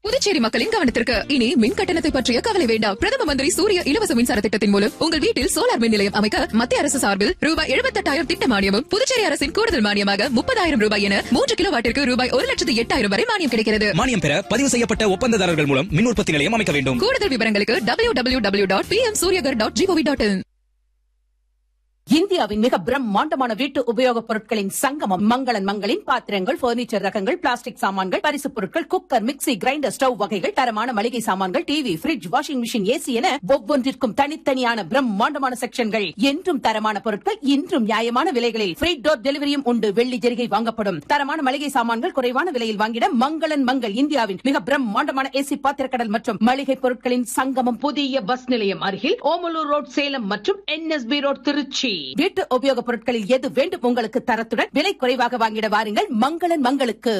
புதுச்சேரி மக்களின் கவனத்திற்கு இனி மின் கட்டணத்தை பற்றிய கவலை வேண்டாம் பிரதம மந்திரி சூரிய இலவச மின்சார திட்டத்தின் மூலம் உங்கள் வீட்டில் சோலார் மின் நிலையம் அமைக்க மத்திய அரசு சார்பில் ரூபாய் எழுபத்தெட்டாயிரம் திட்ட மானியமும் புதுச்சேரி அரசின் கூடுதல் மானியமாக முப்பதாயிரம் ரூபாய் என மூன்று கிலோ வாட்டிற்கு ரூபாய் ஒரு லட்சத்து எட்டாயிரம் வரை மானியம் கிடைக்கிறது மானியம் பெற பதிவு செய்யப்பட்ட ஒப்பந்ததாரர்கள் மூலம் மின் உற்பத்தி நிலையம் அமைக்க வேண்டும் கூடுதல் விவரங்களுக்கு W W W dot P M Suryaghar dot GOV dot in இந்தியாவின் மிக பிரம்மாண்டமான வீட்டு உபயோகப் பொருட்களின் சங்கமம் மங்களன் மங்களின் பாத்திரங்கள் பர்னிச்சர் ரகங்கள் பிளாஸ்டிக் சாமான்கள் பரிசுப் பொருட்கள் குக்கர் மிக்ஸி கிரைண்டர் ஸ்டவ் வகைகள் தரமான மளிகை சாமான்கள் TV fridge washing machine AC என ஒவ்வொன்றிற்கும் தனித்தனியான பிரம்மாண்டமான செக்ஷன்கள் என்றும் தரமான பொருட்கள் இன்றும் நியாயமான விலைகளில் ஃப்ரீ டோர் டெலிவரியும் உண்டு வெள்ளி ஜெரிகை வாங்கப்படும் தரமான மளிகை சாமான்கள் குறைவான விலையில் வாங்கிட மங்களன் மங்கள் இந்தியாவின் மிக பிரம்மாண்டமான ஏசி பாத்திரக்கடல் மற்றும் மளிகை பொருட்களின் சங்கமம் புதிய பஸ் நிலையம் அருகில் ஓமலூர் ரோட் சேலம் மற்றும் என்எஸ்பி ரோட் திருச்சி வீட்டு உபயோகப் பொருட்களில் எது வேண்டும் உங்களுக்கு தரத்துடன் விலை குறைவாக வாங்கிட வாருங்கள் மங்களன் மங்களுக்கு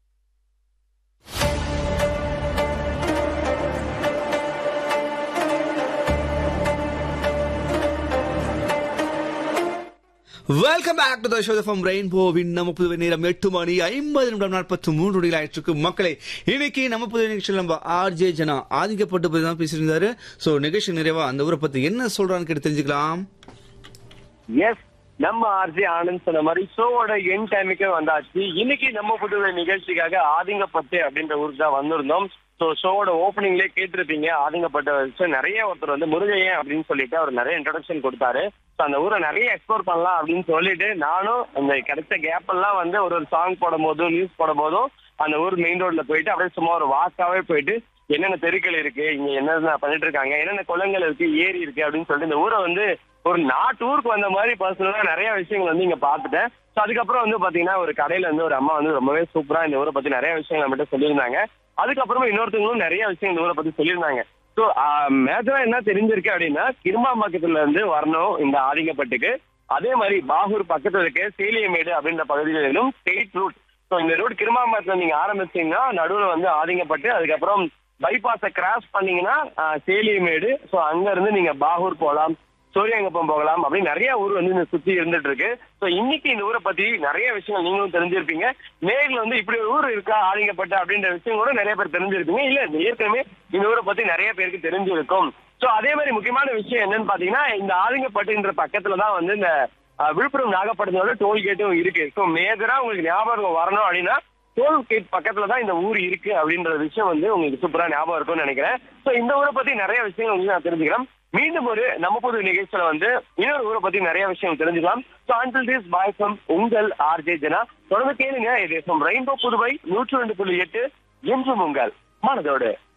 welcome back to the show from ரெயின்போவின் நம்ம புதுவை நேரம் எட்டு மணி ஐம்பது நிமிடம் நாற்பத்தி மூன்று நொடிகள் ஆயிடுச்சு மக்களே இன்னைக்கு நம்ம புதுவை நிகழ்ச்சியில் நம்ம ஆர்ஜே ஜனா ஆதிக்கப்பட்டு பத்தி தான் பேசியிருந்தாரு சோ நிகழ்ச்சி நிறைவா அந்த ஊரை பத்தி என்ன சொல்றான்னு கேட்டு தெரிஞ்சுக்கலாம் எஸ் நம்ம ஆர்ஜி ஆனந்த் சொன்ன மாதிரி ஷோவோட என் டைமுக்கே வந்தாச்சு இன்னைக்கு நம்ம புதுவை நிகழ்ச்சிக்காக ஆதிங்கப்பட்டு அப்படின்ற ஊருக்கு தான் வந்திருந்தோம் ஸோ ஷோவோட ஓப்பனிங்லேயே கேட்டிருப்பீங்க ஆதிங்கப்பட்ட வச்சு நிறைய ஒருத்தர் வந்து முருகையன் அப்படின்னு சொல்லிட்டு அவர் நிறைய இன்ட்ரடக்ஷன் கொடுத்தாரு ஸோ அந்த ஊரை நிறைய எக்ஸ்ப்ளோர் பண்ணலாம் அப்படின்னு சொல்லிட்டு நானும் அந்த கிடைச்ச கேப் எல்லாம் வந்து ஒரு ஒரு சாங் போடும் போதும் நியூஸ் போடும் போதும் அந்த ஊர் மெயின் ரோட்ல போயிட்டு அப்படியே சும்மா ஒரு வாக்காவே போயிட்டு என்னென்ன தெருக்கள் இருக்கு இங்க என்னென்ன பண்ணிட்டு இருக்காங்க என்னென்ன குளங்கள் இருக்கு ஏரி இருக்கு அப்படின்னு சொல்லிட்டு இந்த ஊரை வந்து ஒரு நாட்டு ஊருக்கு வந்த மாதிரி பர்சனலா நிறைய விஷயங்கள் வந்து இங்க பாத்துட்டேன் ஸோ அதுக்கப்புறம் வந்து பாத்தீங்கன்னா ஒரு கடையில வந்து ஒரு அம்மா வந்து ரொம்பவே சூப்பரா இந்த ஊரை பத்தி நிறைய விஷயங்கள் நம்மகிட்ட சொல்லியிருந்தாங்க அதுக்கப்புறமா இன்னொருத்தவங்களும் நிறைய விஷயம் இந்த ஊரை பத்தி சொல்லியிருந்தாங்க ஸோ மேஜரா என்ன தெரிஞ்சிருக்கு அப்படின்னா கிருமாம்பாக்கத்துல இருந்து வரணும் இந்த ஆதிங்கப்பட்டுக்கு அதே மாதிரி பாகூர் பக்கத்துல இருக்க சேலியமேடு அப்படின்ற பகுதிகளிலும் ஸ்டேட் ரூட் ஸோ இந்த ரூட் கிருமாம்பரத்துல நீங்க ஆரம்பிச்சீங்கன்னா நடுவுல வந்து ஆதிங்கப்பட்டு அதுக்கப்புறம் பைபாஸை கிராஸ் பண்ணீங்கன்னா ஆஹ், சேலியமேடு ஸோ அங்க இருந்து நீங்க பாகூர் போகலாம் சூரியங்கப்பம் போகலாம் அப்படின்னு நிறைய ஊர் வந்து இந்த சுத்தி இருந்துட்டு இருக்கு ஸோ இன்னைக்கு இந்த ஊரை பத்தி நிறைய விஷயங்கள் நீங்களும் தெரிஞ்சிருப்பீங்க நேரில் வந்து இப்படி ஒரு ஊர் இருக்கா ஆதிங்கப்பட்டு அப்படின்ற விஷயம் கூட நிறைய பேர் தெரிஞ்சிருப்பீங்க இல்ல ஏற்கனவே இந்த ஊரை பத்தி நிறைய பேருக்கு தெரிஞ்சிருக்கும் ஸோ அதே மாதிரி முக்கியமான விஷயம் என்னன்னு பாத்தீங்கன்னா இந்த ஆதிங்கப்பட்டுன்ற பக்கத்துல தான் வந்து இந்த அஹ், விழுப்புரம் நாகப்பட்டினத்தோட டோல் கேட்டும் இருக்கு ஸோ மேஜரா உங்களுக்கு ஞாபகம் வரணும் அப்படின்னா டோல் கேட் பக்கத்துல தான் இந்த ஊர் இருக்கு அப்படின்ற விஷயம் வந்து உங்களுக்கு சூப்பரா ஞாபகம் இருக்கும்னு நினைக்கிறேன் ஸோ இந்த ஊரை பத்தி நிறைய விஷயங்கள் உங்களுக்கு நான் தெரிஞ்சுக்கிறேன் மீண்டும் ஒரு நம்ம புது நிகழ்ச்சியில வந்து இன்னொரு ஊரை பத்தி நிறைய விஷயம் தெரிஞ்சுக்கலாம் so until this bye from உங்கள் ஆர்ஜே ஜனா தொடர்ந்து கேளுங்க இது ரெயின்போ புதுவை நூற்று ரெண்டு புள்ளி எட்டு என்றும் உங்கள் மனதோடு